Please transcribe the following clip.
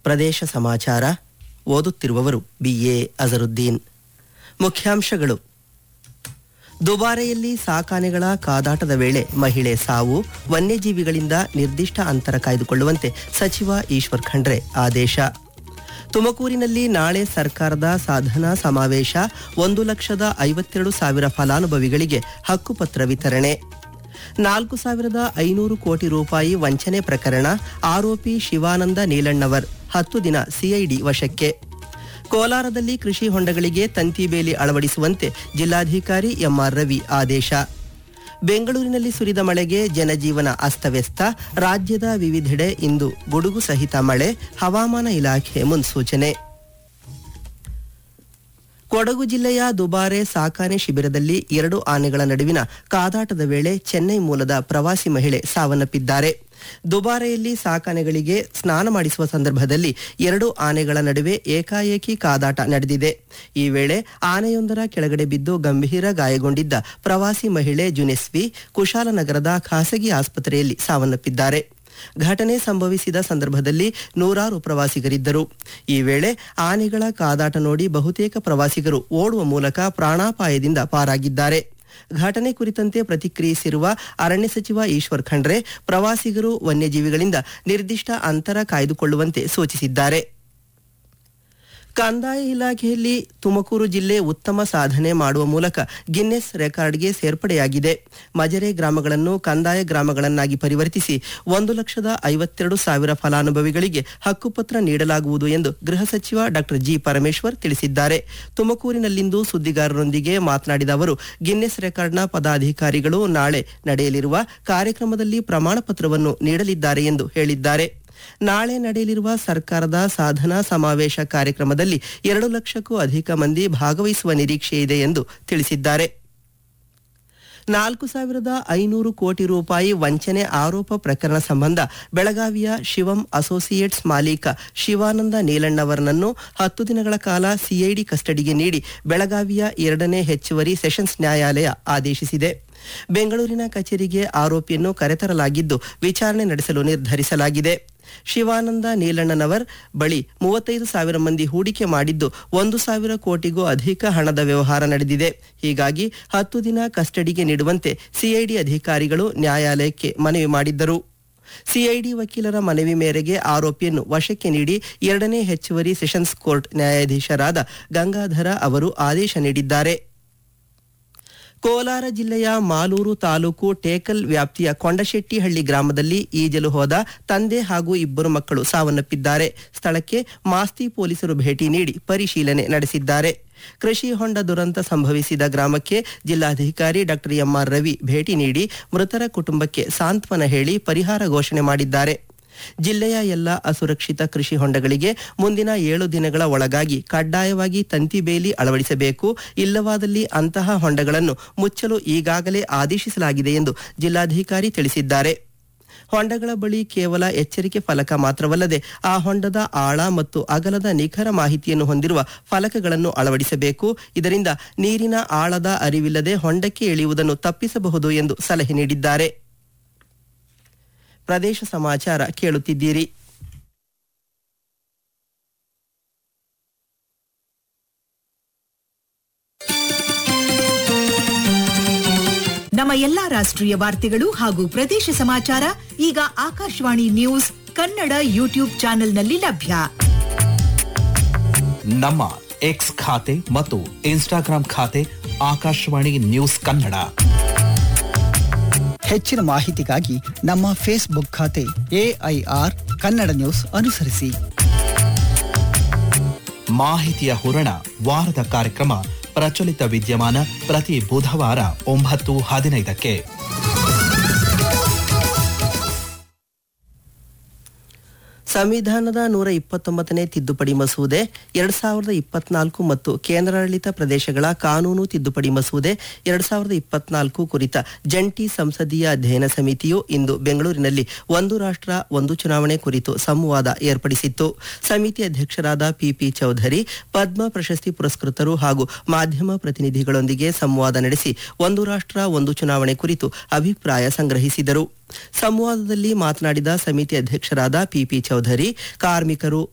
ಪ್ರದೇಶ ಸಮಾಚಾರ ಓದುತ್ತಿರುವವರು ಬಿಎ ಅಜರುದ್ದೀನ್ ಮುಖ್ಯಾಂಶಗಳು ದುಬಾರೆಯಲ್ಲಿ ಸಾಕಾನೆಗಳ ಕಾದಾಟದ ವೇಳೆ ಮಹಿಳೆ ಸಾವು ವನ್ಯಜೀವಿಗಳಿಂದ ನಿರ್ದಿಷ್ಟ ಅಂತರ ಕಾಯ್ದುಕೊಳ್ಳುವಂತೆ ಸಚಿವ ಈಶ್ವರ್ ಖಂಡ್ರೆ ಆದೇಶ ತುಮಕೂರಿನಲ್ಲಿ ನಾಳೆ ಸರ್ಕಾರದ ಸಾಧನಾ ಸಮಾವೇಶ ಒಂದು ಲಕ್ಷದ ಐವತ್ತೆರಡು ಸಾವಿರ ಫಲಾನುಭವಿಗಳಿಗೆ ಹಕ್ಕುಪತ್ರ ವಿತರಣೆ ನಾಲ್ಕು ಸಾವಿರದ ಐನೂರು ಕೋಟಿ ರೂಪಾಯಿ ವಂಚನೆ ಪ್ರಕರಣ ಆರೋಪಿ ಶಿವಾನಂದ ನೀಲಣ್ಣವರ್ ಹತ್ತು ದಿನ ಸಿಐಡಿ ವಶಕ್ಕೆ ಕೋಲಾರದಲ್ಲಿ ಕೃಷಿ ಹೊಂಡಗಳಿಗೆ ತಂತಿ ಬೇಲಿ ಅಳವಡಿಸುವಂತೆ ಜಿಲ್ಲಾಧಿಕಾರಿ ಎಂಆರ್ ರವಿ ಆದೇಶ ಬೆಂಗಳೂರಿನಲ್ಲಿ ಸುರಿದ ಮಳೆಗೆ ಜನಜೀವನ ಅಸ್ತವ್ಯಸ್ತ ರಾಜ್ಯದ ವಿವಿಧೆಡೆ ಇಂದು ಗುಡುಗು ಸಹಿತ ಮಳೆ ಹವಾಮಾನ ಇಲಾಖೆ ಮುನ್ಸೂಚನೆ ಕೊಡಗು ಜಿಲ್ಲೆಯ ದುಬಾರೆ ಸಾಕಾನೆ ಶಿಬಿರದಲ್ಲಿ ಎರಡು ಆನೆಗಳ ನಡುವಿನ ಕಾದಾಟದ ವೇಳೆ ಚೆನ್ನೈ ಮೂಲದ ಪ್ರವಾಸಿ ಮಹಿಳೆ ಸಾವನ್ನಪ್ಪಿದ್ದಾರೆ ದುಬಾರೆಯಲ್ಲಿ ಸಾಕಾನೆಗಳಿಗೆ ಸ್ನಾನ ಮಾಡಿಸುವ ಸಂದರ್ಭದಲ್ಲಿ ಎರಡು ಆನೆಗಳ ನಡುವೆ ಏಕಾಏಕಿ ಕಾದಾಟ ನಡೆದಿದೆ ಈ ವೇಳೆ ಆನೆಯೊಂದರ ಕೆಳಗಡೆ ಬಿದ್ದು ಗಂಭೀರ ಗಾಯಗೊಂಡಿದ್ದ ಪ್ರವಾಸಿ ಮಹಿಳೆ ಜುನೆಸ್ವಿ ಕುಶಾಲನಗರದ ಖಾಸಗಿ ಆಸ್ಪತ್ರೆಯಲ್ಲಿ ಸಾವನ್ನಪ್ಪಿದ್ದಾರೆ ಘಟನೆ ಸಂಭವಿಸಿದ ಸಂದರ್ಭದಲ್ಲಿ ನೂರಾರು ಪ್ರವಾಸಿಗರಿದ್ದರು ಈ ವೇಳೆ ಆನೆಗಳ ಕಾದಾಟ ನೋಡಿ ಬಹುತೇಕ ಪ್ರವಾಸಿಗರು ಓಡುವ ಮೂಲಕ ಪ್ರಾಣಾಪಾಯದಿಂದ ಪಾರಾಗಿದ್ದಾರೆ ಘಟನೆ ಕುರಿತಂತೆ ಪ್ರತಿಕ್ರಿಯಿಸಿರುವ ಅರಣ್ಯ ಸಚಿವ ಈಶ್ವರ್ ಖಂಡ್ರೆ ಪ್ರವಾಸಿಗರು ವನ್ಯಜೀವಿಗಳಿಂದ ನಿರ್ದಿಷ್ಟ ಅಂತರ ಕಾಯ್ದುಕೊಳ್ಳುವಂತೆ ಸೂಚಿಸಿದ್ದಾರೆ ಕಂದಾಯ ಇಲಾಖೆಯಲ್ಲಿ ತುಮಕೂರು ಜಿಲ್ಲೆ ಉತ್ತಮ ಸಾಧನೆ ಮಾಡುವ ಮೂಲಕ ಗಿನ್ನೆಸ್ ರೆಕಾರ್ಡ್ಗೆ ಸೇರ್ಪಡೆಯಾಗಿದೆ ಮಜರೆ ಗ್ರಾಮಗಳನ್ನು ಕಂದಾಯ ಗ್ರಾಮಗಳನ್ನಾಗಿ ಪರಿವರ್ತಿಸಿ ಒಂದು ಲಕ್ಷದ ಐವತ್ತೆರಡು ಸಾವಿರ ಫಲಾನುಭವಿಗಳಿಗೆ ಹಕ್ಕುಪತ್ರ ನೀಡಲಾಗುವುದು ಎಂದು ಗೃಹ ಸಚಿವ ಡಾಕ್ಟರ್ ಜಿ ಪರಮೇಶ್ವರ್ ತಿಳಿಸಿದ್ದಾರೆ ತುಮಕೂರಿನಲ್ಲಿಂದು ಸುದ್ದಿಗಾರರೊಂದಿಗೆ ಮಾತನಾಡಿದ ಅವರು ಗಿನ್ನೆಸ್ ರೆಕಾರ್ಡ್ನ ಪದಾಧಿಕಾರಿಗಳು ನಾಳೆ ನಡೆಯಲಿರುವ ಕಾರ್ಯಕ್ರಮದಲ್ಲಿ ಪ್ರಮಾಣ ಪತ್ರವನ್ನು ನೀಡಲಿದ್ದಾರೆ ಎಂದು ಹೇಳಿದ್ದಾರೆ ನಾಳೆ ನಡೆಯಲಿರುವ ಸರ್ಕಾರದ ಸಾಧನಾ ಸಮಾವೇಶ ಕಾರ್ಯಕ್ರಮದಲ್ಲಿ ಎರಡು ಲಕ್ಷಕ್ಕೂ ಅಧಿಕ ಮಂದಿ ಭಾಗವಹಿಸುವ ನಿರೀಕ್ಷೆ ಇದೆ ಎಂದು ತಿಳಿಸಿದ್ದಾರೆ ನಾಲ್ಕು ಸಾವಿರದ ಐನೂರು ಕೋಟಿ ರೂಪಾಯಿ ವಂಚನೆ ಆರೋಪ ಪ್ರಕರಣ ಸಂಬಂಧ ಬೆಳಗಾವಿಯ ಶಿವಂ ಅಸೋಸಿಯೇಟ್ಸ್ ಮಾಲೀಕ ಶಿವಾನಂದ ನೀಲಣ್ಣವರನನ್ನು ಹತ್ತು ದಿನಗಳ ಕಾಲ ಸಿಐಡಿ ಕಸ್ಟಡಿಗೆ ನೀಡಿ ಬೆಳಗಾವಿಯ ಎರಡನೇ ಹೆಚ್ಚುವರಿ ಸೆಷನ್ಸ್ ನ್ಯಾಯಾಲಯ ಆದೇಶಿಸಿದೆ ಬೆಂಗಳೂರಿನ ಕಚೇರಿಗೆ ಆರೋಪಿಯನ್ನು ಕರೆತರಲಾಗಿದ್ದು ವಿಚಾರಣೆ ನಡೆಸಲು ನಿರ್ಧರಿಸಲಾಗಿದೆ ಶಿವಾನಂದ ನೀಲಣ್ಣನವರ್ ಬಳಿ ಮೂವತ್ತೈದು ಸಾವಿರ ಮಂದಿ ಹೂಡಿಕೆ ಮಾಡಿದ್ದು ಒಂದು ಸಾವಿರ ಕೋಟಿಗೂ ಅಧಿಕ ಹಣದ ವ್ಯವಹಾರ ನಡೆದಿದೆ ಹೀಗಾಗಿ ಹತ್ತು ದಿನ ಕಸ್ಟಡಿಗೆ ನೀಡುವಂತೆ ಸಿಐಡಿ ಅಧಿಕಾರಿಗಳು ನ್ಯಾಯಾಲಯಕ್ಕೆ ಮನವಿ ಮಾಡಿದ್ದರು ಸಿಐಡಿ ವಕೀಲರ ಮನವಿ ಮೇರೆಗೆ ಆರೋಪಿಯನ್ನು ವಶಕ್ಕೆ ನೀಡಿ ಎರಡನೇ ಹೆಚ್ಚುವರಿ ಸೆಷನ್ಸ್ ಕೋರ್ಟ್ ನ್ಯಾಯಾಧೀಶರಾದ ಗಂಗಾಧರ ಅವರು ಆದೇಶ ನೀಡಿದ್ದಾರೆ ಕೋಲಾರ ಜಿಲ್ಲೆಯ ಮಾಲೂರು ತಾಲೂಕು ಟೇಕಲ್ ವ್ಯಾಪ್ತಿಯ ಕೊಂಡಶೆಟ್ಟಿಹಳ್ಳಿ ಗ್ರಾಮದಲ್ಲಿ ಈಜಲು ಹೋದ ತಂದೆ ಹಾಗೂ ಇಬ್ಬರು ಮಕ್ಕಳು ಸಾವನ್ನಪ್ಪಿದ್ದಾರೆ ಸ್ಥಳಕ್ಕೆ ಮಾಸ್ತಿ ಪೊಲೀಸರು ಭೇಟಿ ನೀಡಿ ಪರಿಶೀಲನೆ ನಡೆಸಿದ್ದಾರೆ ಕೃಷಿ ಹೊಂಡ ದುರಂತ ಸಂಭವಿಸಿದ ಗ್ರಾಮಕ್ಕೆ ಜಿಲ್ಲಾಧಿಕಾರಿ ಡಾಕ್ಟರ್ ಎಂಆರ್ ರವಿ ಭೇಟಿ ನೀಡಿ ಮೃತರ ಕುಟುಂಬಕ್ಕೆ ಸಾಂತ್ವನ ಹೇಳಿ ಪರಿಹಾರ ಘೋಷಣೆ ಮಾಡಿದ್ದಾರೆ ಜಿಲ್ಲೆಯ ಎಲ್ಲ ಅಸುರಕ್ಷಿತ ಕೃಷಿ ಹೊಂಡಗಳಿಗೆ ಮುಂದಿನ ಏಳು ದಿನಗಳ ಒಳಗಾಗಿ ಕಡ್ಡಾಯವಾಗಿ ತಂತಿ ಬೇಲಿ ಅಳವಡಿಸಬೇಕು ಇಲ್ಲವಾದಲ್ಲಿ ಅಂತಹ ಹೊಂಡಗಳನ್ನು ಮುಚ್ಚಲು ಈಗಾಗಲೇ ಆದೇಶಿಸಲಾಗಿದೆ ಎಂದು ಜಿಲ್ಲಾಧಿಕಾರಿ ತಿಳಿಸಿದ್ದಾರೆ ಹೊಂಡಗಳ ಬಳಿ ಕೇವಲ ಎಚ್ಚರಿಕೆ ಫಲಕ ಮಾತ್ರವಲ್ಲದೆ ಆ ಹೊಂಡದ ಆಳ ಮತ್ತು ಅಗಲದ ನಿಖರ ಮಾಹಿತಿಯನ್ನು ಹೊಂದಿರುವ ಫಲಕಗಳನ್ನು ಅಳವಡಿಸಬೇಕು ಇದರಿಂದ ನೀರಿನ ಆಳದ ಅರಿವಿಲ್ಲದೆ ಹೊಂಡಕ್ಕೆ ಇಳಿಯುವುದನ್ನು ತಪ್ಪಿಸಬಹುದು ಎಂದು ಸಲಹೆ ನೀಡಿದ್ದಾರೆ ಪ್ರದೇಶ ಸಮಾಚಾರ ಕೇಳುತ್ತಿದ್ದೀರಿ ನಮ್ಮ ಎಲ್ಲಾ ರಾಷ್ಟ್ರೀಯ ವಾರ್ತೆಗಳು ಹಾಗೂ ಪ್ರದೇಶ ಸಮಾಚಾರ ಈಗ ಆಕಾಶವಾಣಿ ನ್ಯೂಸ್ ಕನ್ನಡ ಯೂಟ್ಯೂಬ್ ಚಾನೆಲ್ನಲ್ಲಿ ಲಭ್ಯ ನಮ್ಮ ಎಕ್ಸ್ ಖಾತೆ ಮತ್ತು ಇನ್ಸ್ಟಾಗ್ರಾಂ ಖಾತೆ ಆಕಾಶವಾಣಿ ನ್ಯೂಸ್ ಕನ್ನಡ ಹೆಚ್ಚಿನ ಮಾಹಿತಿಗಾಗಿ ನಮ್ಮ ಫೇಸ್ಬುಕ್ ಖಾತೆ ಎಐಆರ್ ಕನ್ನಡ ನ್ಯೂಸ್ ಅನುಸರಿಸಿ ಮಾಹಿತಿಯ ಹೂರಣ ವಾರದ ಕಾರ್ಯಕ್ರಮ ಪ್ರಚಲಿತ ವಿದ್ಯಮಾನ ಪ್ರತಿ ಬುಧವಾರ ಒಂಬತ್ತು ಹದಿನೈದಕ್ಕೆ ಸಂವಿಧಾನದ ನೂರ ಇಪ್ಪತ್ತೊಂಬತ್ತನೇ ತಿದ್ದುಪಡಿ ಮಸೂದೆ ಎರಡ್ ಸಾವಿರದ ಇಪ್ಪತ್ನಾಲ್ಕು ಮತ್ತು ಕೇಂದ್ರಾಡಳಿತ ಪ್ರದೇಶಗಳ ಕಾನೂನು ತಿದ್ದುಪಡಿ ಮಸೂದೆ ಎರಡ್ ಸಾವಿರದ ಇಪ್ಪತ್ನಾಲ್ಕು ಕುರಿತ ಜಂಟಿ ಸಂಸದೀಯ ಅಧ್ಯಯನ ಸಮಿತಿಯು ಇಂದು ಬೆಂಗಳೂರಿನಲ್ಲಿ ಒಂದು ರಾಷ್ಟ್ರ ಒಂದು ಚುನಾವಣೆ ಕುರಿತು ಸಂವಾದ ಏರ್ಪಡಿಸಿತ್ತು ಸಮಿತಿ ಅಧ್ಯಕ್ಷರಾದ ಪಿಪಿ ಚೌಧರಿ ಪದ್ಮ ಪ್ರಶಸ್ತಿ ಪುರಸ್ಕೃತರು ಹಾಗೂ ಮಾಧ್ಯಮ ಪ್ರತಿನಿಧಿಗಳೊಂದಿಗೆ ಸಂವಾದ ನಡೆಸಿ ಒಂದು ರಾಷ್ಟ್ರ ಒಂದು ಚುನಾವಣೆ ಕುರಿತು ಅಭಿಪ್ರಾಯ ಸಂಗ್ರಹಿಸಿದರು ಸಂವಾದದಲ್ಲಿ ಮಾತನಾಡಿದ ಸಮಿತಿ ಅಧ್ಯಕ್ಷರಾದ ಪಿಪಿ ಚೌಧರಿ ಕಾರ್ಮಿಕರು